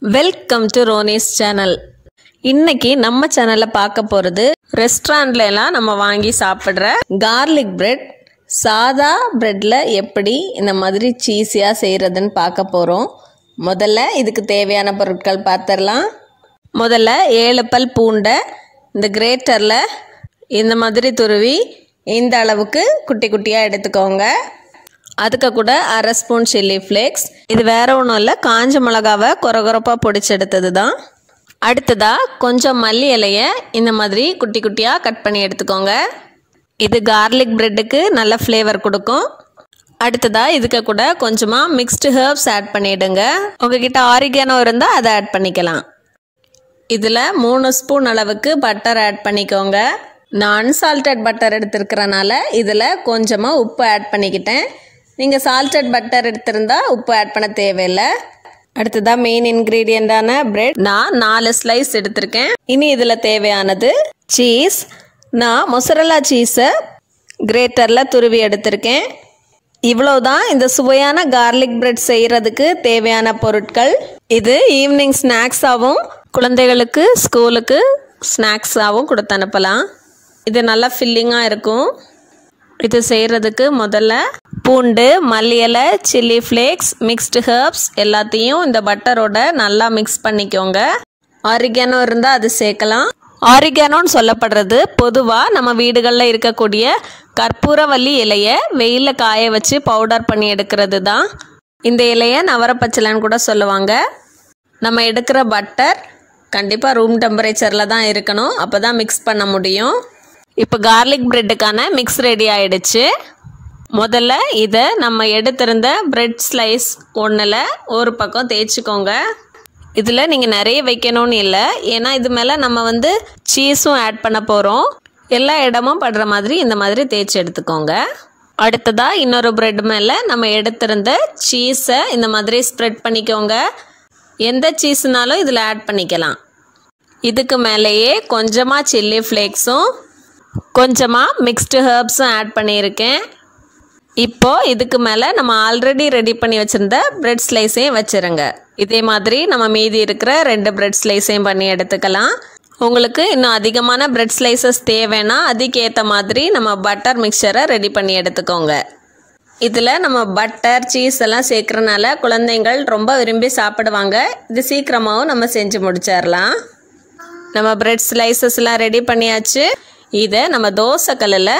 welcome to ரோனிஸ் channel இன்னைக்கு நம்ம சேனலில் பார்க்க போகிறது ரெஸ்டாரண்ட்ல எல்லாம் நம்ம வாங்கி சாப்பிட்ற கார்லிக் பிரெட் சாதா பிரெட்டில் எப்படி இந்த மாதிரி சீஸியாக செய்கிறதுன்னு பார்க்க போகிறோம் முதல்ல இதுக்கு தேவையான பொருட்கள் பார்த்துடலாம் முதல்ல ஏழு பல் பூண்டை இந்த கிரேட்டரில் இந்த மாதிரி துருவி இந்த அளவுக்கு குட்டி குட்டியாக எடுத்துக்கோங்க அதுக்கு கூட அரை ஸ்பூன் சில்லி ஃப்ளேக்ஸ் இது வேற ஒன்றும் இல்லை காஞ்ச மிளகாவை கொரகொரப்பாக பொடிச்சு எடுத்தது தான் அடுத்ததாக கொஞ்சம் மல்லி இலையை இந்த மாதிரி குட்டி குட்டியாக கட் பண்ணி எடுத்துக்கோங்க இது கார்லிக் பிரெட்டுக்கு நல்ல ஃப்ளேவர் கொடுக்கும் அடுத்ததாக இதுக்கு கூட கொஞ்சமாக மிக்ஸ்டு ஹெர்ப்ஸ் ஆட் பண்ணிவிடுங்க உங்ககிட்ட ஆரிகானோ இருந்தால் அதை ஆட் பண்ணிக்கலாம் இதில் மூணு ஸ்பூன் அளவுக்கு பட்டர் ஆட் பண்ணிக்கோங்க நான் அன்சால்டட் பட்டர் எடுத்துருக்கிறனால இதில் கொஞ்சமாக உப்பு ஆட் பண்ணிக்கிட்டேன் நீங்கள் சால்டட் பட்டர் எடுத்திருந்தா உப்பு ஆட் பண்ண தேவையில்லை அடுத்ததாக மெயின் இன்க்ரீடியண்டான பிரெட் நான் நாலு ஸ்லைஸ் எடுத்திருக்கேன் இனி இதில் தேவையானது சீஸ் நான் மொசரல்லா சீஸை கிரேட்டரில் துருவி எடுத்திருக்கேன் இவ்வளவுதான் இந்த சுவையான கார்லிக் பிரெட் செய்கிறதுக்கு தேவையான பொருட்கள் இது ஈவினிங் ஸ்நாக்ஸாகவும் குழந்தைகளுக்கு ஸ்கூலுக்கு ஸ்நாக்ஸாகவும் கொடுத்து அனுப்பலாம் இது நல்லா ஃபில்லிங்காக இருக்கும் இது செய்கிறதுக்கு முதல்ல பூண்டு மல்லி இலை சில்லி ஃப்ளேக்ஸ் மிக்ஸ்டு ஹெர்ப்ஸ் எல்லாத்தையும் இந்த பட்டரோட நல்லா மிக்ஸ் பண்ணிக்கோங்க ஆரிகானோ இருந்தால் அது சேர்க்கலாம் ஆரிகானோன்னு சொல்லப்படுறது பொதுவாக நம்ம வீடுகளில் இருக்கக்கூடிய கற்பூரவல்லி இலையை வெயிலில் காய வச்சு பவுடர் பண்ணி எடுக்கிறது தான் இந்த இலையை நவரப்பச்சலைன்னு கூட சொல்லுவாங்க நம்ம எடுக்கிற பட்டர் கண்டிப்பாக ரூம் டெம்பரேச்சரில் தான் இருக்கணும் அப்போ தான் மிக்ஸ் பண்ண முடியும் இப்போ கார்லிக் பிரெட்டுக்கான மிக்ஸ் ரெடி ஆயிடுச்சு முதல்ல இதை நம்ம எடுத்திருந்த பிரெட் ஸ்லைஸ் ஒன்றில் ஒரு பக்கம் தேய்ச்சிக்கோங்க இதில் நீங்கள் நிறைய வைக்கணும்னு இல்லை ஏன்னா இது மேலே நம்ம வந்து சீஸும் ஆட் பண்ண போகிறோம் எல்லா இடமும் படுற மாதிரி இந்த மாதிரி தேய்ச்சி எடுத்துக்கோங்க அடுத்ததாக இன்னொரு பிரெட் மேலே நம்ம எடுத்திருந்த சீஸை இந்த மாதிரி ஸ்ப்ரெட் பண்ணிக்கோங்க எந்த சீஸ்னாலும் இதில் ஆட் பண்ணிக்கலாம் இதுக்கு மேலேயே கொஞ்சமாக சில்லி ஃப்ளேக்ஸும் கொஞ்சமாக மிக்ஸ்டு ஹெர்ப்ஸும் ஆட் பண்ணியிருக்கேன் இப்போ இதுக்கு மேலே நம்ம ஆல்ரெடி ரெடி பண்ணி வச்சுருந்த பிரெட் ஸ்லைஸையும் வச்சுருங்க இதே மாதிரி நம்ம மீதி இருக்கிற ரெண்டு பிரெட் ஸ்லைஸையும் பண்ணி எடுத்துக்கலாம் உங்களுக்கு இன்னும் அதிகமான பிரெட் ஸ்லைசஸ் தேவைன்னா அதுக்கேற்ற மாதிரி நம்ம பட்டர் மிக்சரை ரெடி பண்ணி எடுத்துக்கோங்க இதில் நம்ம பட்டர் சீஸ் எல்லாம் சேர்க்குறனால குழந்தைங்கள் ரொம்ப விரும்பி சாப்பிடுவாங்க இது சீக்கிரமாகவும் நம்ம செஞ்சு முடிச்சிடலாம் நம்ம பிரெட் ஸ்லைசஸ்லாம் ரெடி பண்ணியாச்சு இதை நம்ம தோசை கல்லில்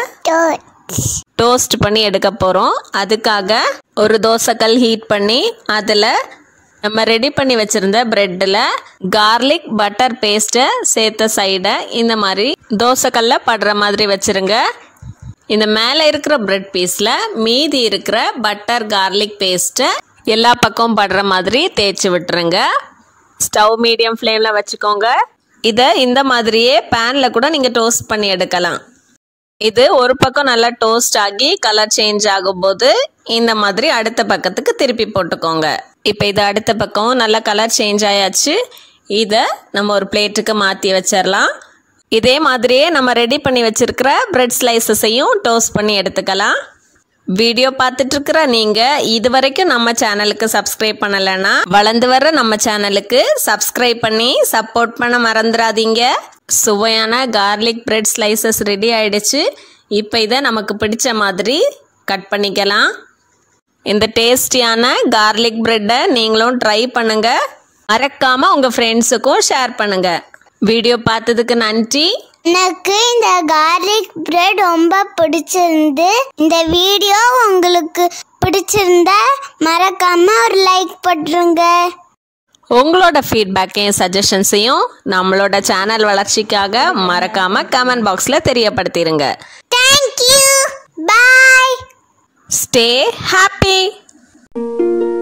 டோஸ்ட் பண்ணி எடுக்க போகிறோம் அதுக்காக ஒரு தோசைக்கல் ஹீட் பண்ணி அதில் நம்ம ரெடி பண்ணி வச்சுருந்த ப்ரெட்டில் கார்லிக் பட்டர் பேஸ்ட்டை சேர்த்த சைடை இந்த மாதிரி தோசைக்கல்ல படுற மாதிரி வச்சுருங்க இந்த மேலே இருக்கிற பிரெட் பீஸில் மீதி இருக்கிற பட்டர் கார்லிக் பேஸ்ட்டை எல்லா பக்கமும் படுற மாதிரி தேய்ச்சி விட்டுருங்க ஸ்டவ் மீடியம் ஃப்ளேமில் வச்சுக்கோங்க இதை இந்த மாதிரியே பேனில் கூட நீங்கள் டோஸ்ட் பண்ணி எடுக்கலாம் இது ஒரு பக்கம் நல்லா டோஸ்ட் ஆகி கலர் சேஞ்ச் ஆகும்போது இந்த மாதிரி அடுத்த பக்கத்துக்கு திருப்பி போட்டுக்கோங்க இப்போ இது அடுத்த பக்கம் நல்லா கலர் சேஞ்ச் ஆயாச்சு இதை நம்ம ஒரு பிளேட்டுக்கு மாற்றி வச்சிடலாம் இதே மாதிரியே நம்ம ரெடி பண்ணி வச்சிருக்கிற பிரெட் ஸ்லைசஸையும் டோஸ்ட் பண்ணி எடுத்துக்கலாம் வீடியோ பார்த்துட்டு இருக்கிற நீங்கள் இது வரைக்கும் நம்ம சேனலுக்கு சப்ஸ்கிரைப் பண்ணலைன்னா வளர்ந்து வர நம்ம சேனலுக்கு சப்ஸ்கிரைப் பண்ணி சப்போர்ட் பண்ண மறந்துடாதீங்க சுவையான கார்லிக் பிரெட் ஸ்லைசஸ் ரெடி ஆயிடுச்சு இப்போ இதை நமக்கு பிடிச்ச மாதிரி கட் பண்ணிக்கலாம் இந்த டேஸ்டியான கார்லிக் பிரெட்டை நீங்களும் ட்ரை பண்ணுங்க மறக்காம உங்க ஃப்ரெண்ட்ஸுக்கும் ஷேர் பண்ணுங்க வீடியோ பார்த்ததுக்கு நன்றி எனக்கு இந்த கார்லிக் பிரெட் ரொம்ப பிடிச்சிருந்து இந்த வீடியோ உங்களுக்கு பிடிச்சிருந்தா மறக்காம ஒரு லைக் போட்டுருங்க உங்களோட ஃபீட்பேக்கையும் சஜஷன்ஸையும் நம்மளோட சேனல் வளர்ச்சிக்காக மறக்காம கமெண்ட் பாக்ஸில் தெரியப்படுத்திடுங்க தேங்க்யூ பாய் ஸ்டே ஹாப்பி